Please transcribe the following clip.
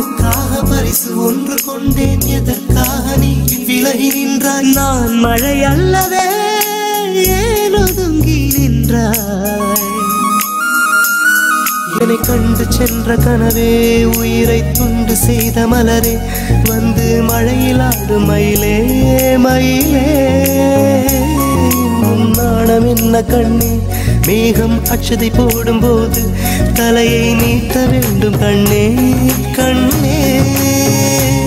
உனக்காக பரிசு ஒன்று கொண்டேன் எதற்காக நீ விலகி நின்றாய் நான் மழை அல்லவே ஏன் ஒதுங்கி நின்றாய் என்னை கண்டு சென்ற கனவே உயிரை துண்டு செய்த மலரே வந்து மழையில் ஆடும் மயிலே மயிலே இன்னும் நாணம் என்ன கண்ணே மேகம் அச்சதை போடும்போது தலையை நீட்ட வேண்டும் கண்ணே கண்ணே